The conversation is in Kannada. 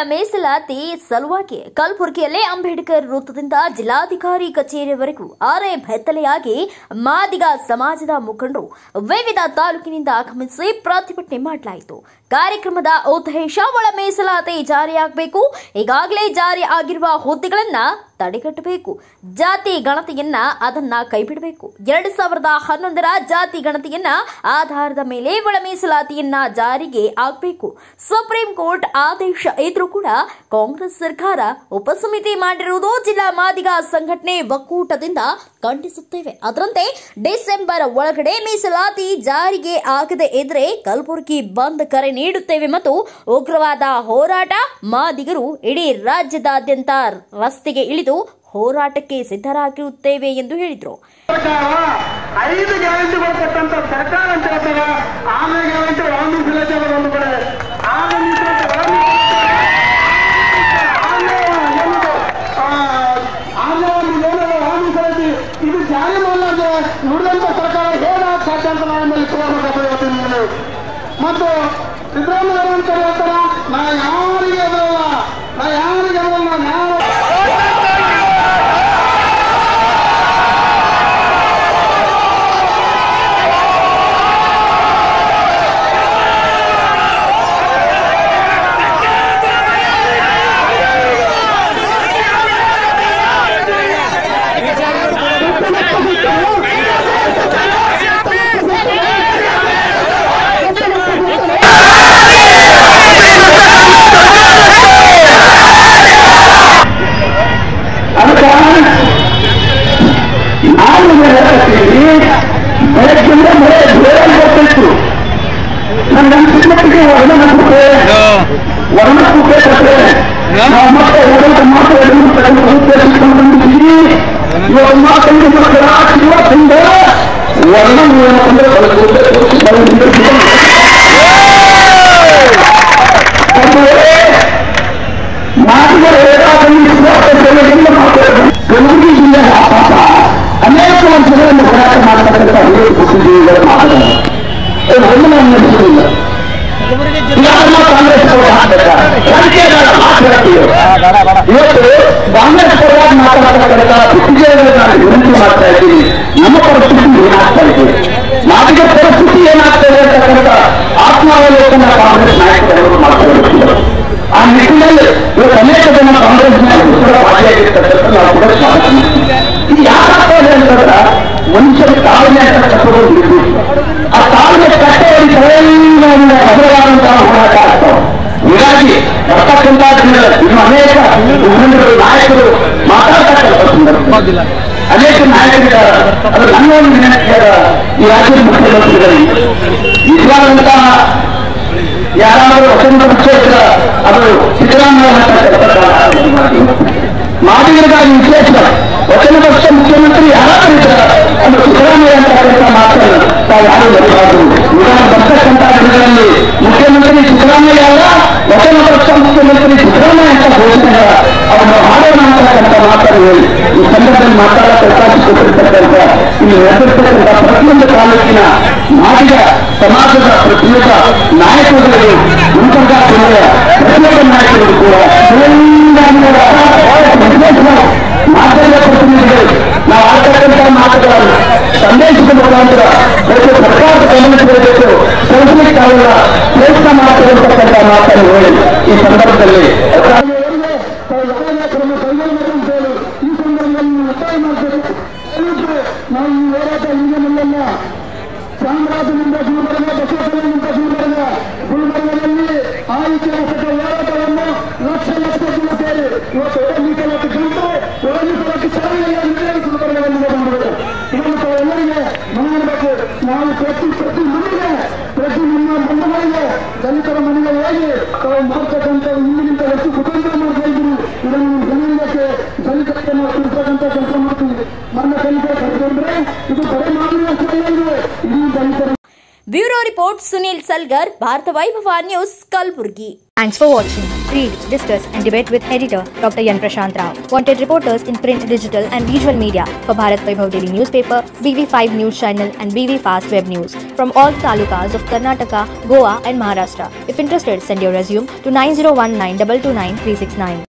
ಮೀಸಲಾತಿ ಸಲುವಾಗಿ ಕಲಬುರಗಿಯಲ್ಲಿ ಅಂಬೇಡ್ಕರ್ ವೃತ್ತದಿಂದ ಜಿಲ್ಲಾಧಿಕಾರಿ ಕಚೇರಿವರೆಗೂ ಆರೆ ಬೆತ್ತಲೆಯಾಗಿ ಮಾದಿಗ ಸಮಾಜದ ಮುಖಂಡರು ವಿವಿಧ ತಾಲೂಕಿನಿಂದ ಆಗಮಿಸಿ ಪ್ರತಿಭಟನೆ ಮಾಡಲಾಯಿತು ಕಾರ್ಯಕ್ರಮದ ಉದ್ದೇಶ ಒಳ ಮೀಸಲಾತಿ ಜಾರಿಯಾಗಬೇಕು ಈಗಾಗಲೇ ಜಾರಿ ಆಗಿರುವ ಹುದ್ದೆಗಳನ್ನ ತಡೆಗಟ್ಟಬೇಕು ಜಾತಿ ಗಣತಿಯನ್ನ ಅದನ್ನ ಕೈಬಿಡಬೇಕು ಎರಡು ಸಾವಿರದ ಹನ್ನೊಂದರ ಜಾತಿ ಗಣತಿಯನ್ನ ಆಧಾರದ ಮೇಲೆ ಒಳ ಮೀಸಲಾತಿಯನ್ನ ಜಾರಿಗೆ ಆಗಬೇಕು ಸುಪ್ರೀಂ ಕೋರ್ಟ್ ಆದೇಶ ಇದ್ರೂ ಕೂಡ ಕಾಂಗ್ರೆಸ್ ಸರ್ಕಾರ ಉಪಸಮಿತಿ ಮಾಡಿರುವುದು ಜಿಲ್ಲಾ ಮಾದಿಗ ಸಂಘಟನೆ ಒಕ್ಕೂಟದಿಂದ ಖಂಡಿಸುತ್ತೇವೆ ಅದರಂತೆ ಡಿಸೆಂಬರ್ ಒಳಗಡೆ ಮೀಸಲಾತಿ ಜಾರಿಗೆ ಆಗದೆ ಇದ್ರೆ ಕಲಬುರಗಿ ಬಂದ್ ಕರೆ ನೀಡುತ್ತೇವೆ ಮತ್ತು ಉಗ್ರವಾದ ಹೋರಾಟ ಮಾದಿಗರು ಇಡೀ ರಾಜ್ಯದಾದ್ಯಂತ ರಸ್ತೆಗೆ ಇಳಿದು ಹೋರಾಟಕ್ಕೆ ಸಿದ್ಧರಾಗಿರುತ್ತೇವೆ ಎಂದು ಹೇಳಿದರು ಸರ್ಕಾರ ಐದು ಗ್ಯಾರಂಟಿಗಳು ಕೊಟ್ಟಂತ ಸರ್ಕಾರ ಅಂತ ಹೇಳ್ತಾರೆ ಆಮೇಲೆ ಗ್ಯಾರಂಟಿ ಒಳ ಮೀಸಲಾತಿ ಅನ್ನೋದು ಒಂದು ಕಡೆ ಆಗ ಮೀಸಲಾತಿ ಒಳ ಆಮೇಲೆ ಒಂದು ಏನೋ ಒಳ ಮೀಸಲಾತಿ ಇದು ಜಾರಿ ಮಾಡಲಾರ್ದೆ ನುಡಿದಂತ ಸರ್ಕಾರ ಹೇಗಾಗ ಸಾಧ್ಯ ಅಂತ ನಾನು ಮೇಲೆ ತಗೋಬೇಕಾಗ್ತದೆ ಇವತ್ತಿನ ದಿನ. ಮತ್ತು ಸಿದ್ದರಾಮಯ್ಯ ಅವರು ಅಂತ ಹೇಳ್ತಾರ ನಾ ಯಾರಿಗೆ ಅದಲ್ಲ ನಾ ಯಾರಿಗೆ ಅದಲ್ಲ ನಾವು ಅದಕ್ಕೆ ನಾನು ಹೇಳ್ತೀನಿ ಬೆಳಗ್ಗಿಂದ ಮಳೆ ಜೋರಾಗಿ ಬರ್ತಿತ್ತು ನನ್ನ ಚಿಕ್ಕಮಟ್ಟಿಗೆ ವರ್ಣನಕ್ಕೆ ವರ್ಣಕ್ಕೆ ಕಟ್ಟೆ ನಾವು ಮತ್ತೆ ಓಡಾಟ ಮಾತ್ರ ಎದುರು ತಗೊಂಡು ಉದ್ದೇಶಿಸಿಕೊಂಡು ಬಂದಿದ್ದೀವಿ ಇವಾಗ ಮಾತನ್ನು ಮಕ್ಕಳ ಇವತ್ತಿಂದ ವರ್ಣ ಅಂದ್ರೆ ಮಾತುಗಳು ಏನಾದರೂ ಸುರಕ್ಷತೆಯಿಂದ ಮಾತಾಡೋದು ಕಲಬುರಗಿ ಜಿಲ್ಲೆ ಪಾಪ ಅನೇಕ ವರ್ಷಗಳನ್ನು ಹೋರಾಟ ಮಾಡತಕ್ಕಂಥ ಅನೇಕ ಬುದ್ಧಿಜೀವಿಗಳ ಮಾತುಗಳು ಒಂದು ನಾನು ನಡೆಸುವುದಿಲ್ಲ ಯಾರನ್ನ ಕಾಂಗ್ರೆಸ್ ಅವರು ಹಾಕ್ಬೇಕಾ ರಾಜಕೀಯಗಳ ಮಾತು ಹೇಳ್ತೀವಿ ಇವತ್ತು ಕಾಂಗ್ರೆಸ್ ಪರವಾಗಿ ಮಾತನಾಡತಕ್ಕಂಥ ಬುದ್ಧಿಜೀವಿಗಳು ನಾನು ವಿನಂತಿ ಮಾಡ್ತಾ ಇದ್ದೀನಿ ನಮ್ಮ ಪರಿಸ್ಥಿತಿ ಏನಾಗ್ತಾ ಇದೆ ನಾಟಿಕ ಪರಿಸ್ಥಿತಿ ಏನಾಗ್ತಾ ಇದೆ ಅಂತಕ್ಕಂಥ ಆತ್ಮಾವಲೋಕನ ಕಾಂಗ್ರೆಸ್ ನಾಯಕರು ಮಾಡ್ತಾ ಇರ್ತಾರೆ ಆ ನಿಟ್ಟಿನಲ್ಲಿ ಇವತ್ತು ಅನೇಕ ಜನ ಕಾಂಗ್ರೆಸ್ ನಾಯಕರು ಕೂಡ ಭಾಗಿಯಾಗಿರ್ತಕ್ಕಂಥ ನಾವು ಕೂಡ ಸ್ವಾಗತ ಮಾಡ್ತೀವಿ. ಇದು ಯಾಕಾಗ್ತಾ ಇದೆ ಅಂತಂದ್ರೆ ಮನುಷ್ಯರ ತಾಳ್ಮೆ ಅಂತ ಕಟ್ಟೋದು ಇರ್ಬೇಕು. ಆ ತಾಳ್ಮೆ ಕಟ್ಟೋದು ಹಗುರವಾದಂತಹ ಹೋರಾಟ ಆಗ್ತಾವ ಹೀಗಾಗಿ ಬರ್ತಕ್ಕಂಥ ದಿನಗಳಲ್ಲಿ ಇನ್ನು ಅನೇಕ ಮುಖಂಡರು ನಾಯಕರು ಮಾತಾಡ್ತಕ್ಕಂಥ ಸಂದರ್ಭ ಅನೇಕ ನಾಯಕರಿದ್ದಾರೆ ಅದು ನನ್ನ ಒಂದು ವಿನಂತಿ ಅದ ಈ ರಾಜ್ಯದ ಮುಖ್ಯಮಂತ್ರಿಗಳಿಗೆ ನಿಜವಾದಂತಹ ಯಾರಾದರೂ ವಸಂತ ಕ್ಷೇತ್ರ ಅದು ಸಿದ್ದರಾಮಯ್ಯ ಮಾದಿಗರಿಗಾಗಿ ವಿಶೇಷ ವಚನ ಪಕ್ಷ ಮುಖ್ಯಮಂತ್ರಿ ಯಾರಾದರೂ ಇದ್ದಾರೆ ಅದು ಸಿದ್ದರಾಮಯ್ಯ ಅಂತ ಕೆಲಸ ಮಾತಲ್ಲ ತಾವು ಯಾರು ಬರಬಾರದು ಇವಾಗ ಬರ್ತಕ್ಕಂಥ ದಿನಗಳಲ್ಲಿ ಮುಖ್ಯಮಂತ್ರಿ ಸಿದ್ದರಾಮಯ್ಯ ಅಲ್ಲ ವಚನ ಪಕ್ಷ ಮುಖ್ಯಮಂತ್ರಿ ಸಿದ್ದರಾಮಯ್ಯ ಅಂತ ಘೋಷಣೆ ಅವರು ಮಾಡೋಣ ಅಂತಕ್ಕಂಥ ಮಾತನ್ನು ಹೇಳಿ ಈ ಸಂದರ್ಭದಲ್ಲಿ ಮಾತಾಡೋ ಅವಕಾಶ ಕೊಟ್ಟಿರ್ತಕ್ಕಂಥ ಇಲ್ಲಿ ನೆರೆದಿರ್ತಕ್ಕಂಥ ಪ್ರತಿಯೊಂದು ತಾಲೂಕಿನ ಮಾದಿಗ ಸಮಾಜದ ಪ್ರತಿಯೊಬ್ಬ ನಾಯಕರುಗಳು ಮುಂಚಂಗ ಜಿಲ್ಲೆಯ ಪ್ರತಿಯೊಬ್ಬ ನಾಯಕರು ಕೂಡ ಮಾಧ್ಯಮ ಪ್ರತಿನಿಧಿಗಳು ನಾವು ಆಡ್ತಕ್ಕಂಥ ಮಾತುಗಳನ್ನು ಸಂದೇಶದ ಮುಖಾಂತರ ಅದಕ್ಕೆ ಸರ್ಕಾರದ ಗಮನಿಸಬೇಕು ಸಂಸ್ಕೃತಿ ಅವರ ಪ್ರಯತ್ನ ಮಾಡ್ತಿರತಕ್ಕಂಥ ಮಾತನ್ನು ಹೇಳಿ ಈ ಸಂದರ್ಭದಲ್ಲಿ ಯಾವುದೇ ಕ್ರಮ ಕೈಗೊಳ್ಳಬೇಕು ಅಂತ ಹೇಳಿ ಈ ಸಂದರ್ಭದಲ್ಲಿ ಒತ್ತಾಯ ಮಾಡಬೇಕು ದಯವಿಟ್ಟು ನಾವು ಈ ಹೋರಾಟ ಹಿಂದೆ ಮುಂದಲ್ಲ ಚಾಮರಾಜನಿಂದ ಗುಲ್ಬರ್ಗ ಬಸವಕಲ್ಯಾಣದಿಂದ ಗುಲ್ಬರ್ಗ ಗುಲ್ಬರ್ಗದಲ್ಲಿ ಆ ಇತಿಹಾಸದ ಹೋರಾಟವನ್ನು ಲಕ್ಷ ಲಕ್ಷ ಜನ ಸೇರಿ ಇವತ್ತು ಒಳ ಮೀಸಲಾತಿ ಕುರಿತು ಒಳ ಮೀಸಲಾತಿ ಚಾಲನೆಯ ನಿರ್ಣಯ ಗುಲ್ಬರ್ಗದಲ್ಲಿ ಬಂದಿದೆ ಇದನ್ನು ತಾವೆಲ್ಲರಿಗೆ ಮನಗಬೇಕು ನಾವು ಪ್ರತಿ ಪ್ರತಿ ಮನೆಗೆ ಪ್ರತಿ ನಿಮ್ಮ ಬಂಧುಗಳಿಗೆ ದಲಿತರ ಮನೆಗೆ ಹೋಗಿ ತಾವು ಮಾಡ್ತಕ್ಕಂಥ ಹಿಂದಿನಿಂದ ಹೆಚ್ಚು ಕುಟುಂಬ ಮಾಡ್ತಾ ಇದ್ರು ಇದನ್ನು ಜನರಿಗೆ ದಲಿತರಿಗೆ ನಾವು ತಿಳಿಸ್ತಕ್ಕಂಥ ಕೆಲಸ ಮಾಡ್ತೀವಿ ನನ್ನ ದಲಿತ ಕರ್ಕೊಂಡ್ರೆ ಇದು ಬರೀ ಮಾನವೀಯ ಅಷ್ಟೇ ಅಲ್ಲ ಇದು ಇಡೀ ದಲಿತರ bureau report Sunil Salgar Bharat Vaibhav news Kalaburagi Thanks for watching. Read, discuss, and debate with editor Dr. Yan Prashant Rao. Wanted reporters in print, digital, and visual media for Bharat Vaibhav Daily Newspaper, BV5 News Channel, and BV Fast Web News from all talukas of Karnataka, Goa, and Maharashtra. If interested, send your resume to 9019 229 369.